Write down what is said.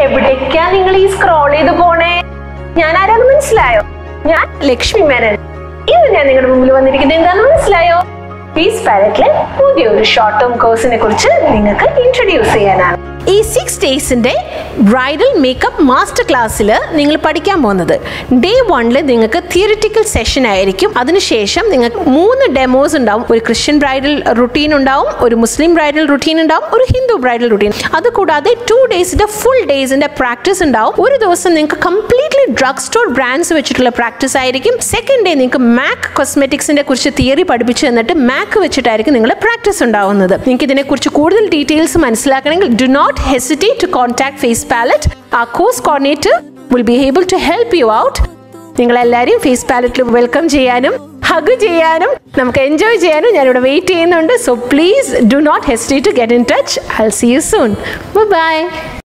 എവിടേക്കാ നിങ്ങൾ ഈ സ്ക്രോൾ ചെയ്ത് പോണേ ഞാൻ ആരാന്ന് മനസ്സിലായോ ഞാൻ ലക്ഷ്മി മേനൻ ഇന്ന് ഞാൻ നിങ്ങളുടെ മുമ്പിൽ വന്നിരിക്കുന്നത് എന്താണെന്ന് മനസ്സിലായോ പീസ് പാലറ്റിലെ പുതിയൊരു ഷോർട്ട് ടേം കോഴ്സിനെ കുറിച്ച് നിങ്ങൾക്ക് ഇൻട്രൊഡ്യൂസ് ചെയ്യാനാണ് ഈ സിക്സ് ഡേയ്സിന്റെ ബ്രൈഡൽ മേക്കപ്പ് മാസ്റ്റർ ക്ലാസ്സിൽ നിങ്ങൾ പഠിക്കാൻ പോകുന്നത് ഡേ വണ്ണിൽ നിങ്ങൾക്ക് തിയറിറ്റിക്കൽ സെഷൻ ആയിരിക്കും അതിനുശേഷം നിങ്ങൾക്ക് മൂന്ന് ഡെമോസ് ഉണ്ടാവും ഒരു ക്രിസ്ത്യൻ ബ്രൈഡൽ റുട്ടീൻ ഉണ്ടാവും ഒരു മുസ്ലിം ബ്രൈഡൽ റുട്ടീൻ ഉണ്ടാവും ഒരു ഹിന്ദു ബ്രൈഡൽ റുട്ടീൻ അതുകൂടാതെ ടു ഡേയ്സിന്റെ ഫുൾ ഡേയ്സിന്റെ പ്രാക്ടീസ് ഉണ്ടാവും ഒരു ദിവസം നിങ്ങൾക്ക് കംപ്ലീറ്റ്ലി ഡ്രഗ് സ്റ്റോർ ബ്രാൻഡ്സ് വെച്ചിട്ടുള്ള പ്രാക്ടീസ് ആയിരിക്കും സെക്കൻഡ് ഡേ നിങ്ങൾക്ക് മാക് കോസ്മെറ്റിക്സിനെ കുറിച്ച് തിയറി പഠിപ്പിച്ചു തന്നിട്ട് മാക് വെച്ചിട്ടായിരിക്കും നിങ്ങൾ പ്രാക്ടീസ് ഉണ്ടാവുന്നത് നിങ്ങൾക്ക് ഇതിനെക്കുറിച്ച് കൂടുതൽ ഡീറ്റെയിൽസ് മനസ്സിലാക്കണമെങ്കിൽ do not hesitate to contact Face Palette. Our course coordinator will be able to help you out. നിങ്ങളെല്ലാവരെയും ഫേസ് പാലറ്റിൽ വെൽക്കം ചെയ്യാനും ഹഗ് ചെയ്യാനും നമുക്ക് എൻജോയ് ചെയ്യാനും ഞാനിവിടെ വെയിറ്റ് ചെയ്യുന്നുണ്ട് so please do not hesitate to get in touch I see you soon by